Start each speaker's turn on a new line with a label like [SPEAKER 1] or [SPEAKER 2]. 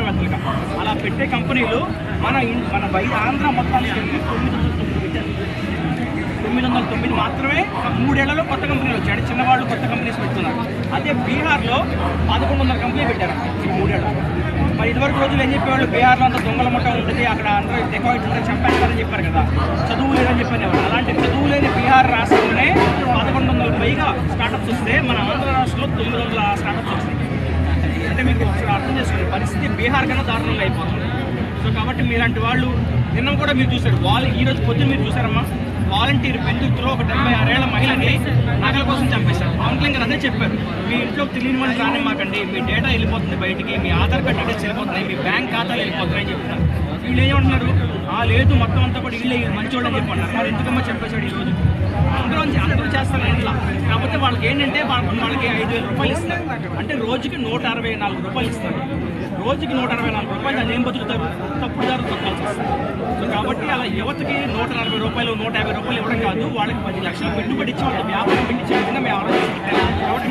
[SPEAKER 1] వ్యాపారవేత్తలుగా అలా పెట్టే కంపెనీలు మన ఇన్- మన వై ఆంధ్ర మొత్తానికి కలిపి తొమ్మిది వందల తొమ్మిది పెట్టారు తొమ్మిది వందల తొమ్మిది మాత్రమే మూడేళ్లలో కొత్త కంపెనీలు వచ్చాయి అంటే చిన్నవాళ్ళు కొత్త కంపెనీస్ పెడుతున్నారు అదే బీహార్లో పదకొండు వందల కంపెనీ పెట్టారు ఈ మూడేళ్ళు మరి ఇదివరకు రోజులు ఏం చెప్పేవాళ్ళు బీహార్లో అంతా దొంగల ముఠ ఉంటుంది అక్కడ అందరూ డెకాయిట్ ఉంటుంది చంపేస్తారని చెప్పారు కదా చదువు లేదని చెప్పారు అలాంటి చదువు లేని బీహార్ రాష్ట్రంలోనే పదకొండు వందల పైగా స్టార్టప్స్ వస్తే మన ఆంధ్ర రాష్ట్రంలో తొమ్మిది వందల స్టార్టప్స్ వస్తాయి అంటే మీకు ఒకసారి అర్థం చేసుకోండి పరిస్థితి బీహార్ కన్నా దారుణంగా అయిపోతుంది సో కాబట్టి మీలాంటి వాళ్ళు నిన్న కూడా మీరు చూశారు వాళ్ళు ఈ రోజు పొద్దున్న మీరు చూసారమ్మా వాలంటీర్ పెందుతులో ఒక డెబ్బై ఆరేళ్ల మహిళని నగల కోసం చంపేశారు పవన్ కళ్యాణ్ గారు అదే చెప్పారు మీ ఇంట్లో తెలియని వాళ్ళు రానివ్వకండి మీ డేటా వెళ్ళిపోతుంది బయటికి మీ ఆధార్ కార్డ్ డీటెయిల్స్ వెళ్ళిపోతున్నాయి మీ బ్యాంక్ ఖాతాలు వెళ్ళిపోతున్నాయి అని చెప్తున్నారు వీళ్ళు ఏమంటున్నారు ఆ లేదు మొత్తం అంతా కూడా వీళ్ళే మంచోళ్ళు అని చెప్పన్నారు మరి ఎందుకమ్మా చెప్పేశాడు ఈ రోజు అందరూ అందరూ చేస్తారు ఇంట్లో కాకపోతే వాళ్ళకి ఏంటంటే వాళ్ళకి వాళ్ళకి ఐదు వేల రూపాయలు ఇస్తారు అంటే రోజుకి నూట అరవై నాలుగు రూపాయలు ఇస్తారు రోజుకి నూట అరవై నాలుగు రూపాయలు అది ఏం బతుకుతారు తప్పుడు దారు తొక్కాల్సి వస్తుంది సో కాబట్టి అలా యువతకి నూట నలభై రూపాయలు నూట యాభై రూపాయలు ఇవ్వడం కాదు వాళ్ళకి పది లక్షలు పెట్టుబడి ఇచ్చి వాళ్ళ వ్యాపారం పెట్టించే విధంగా మేము ఆలోచించాలి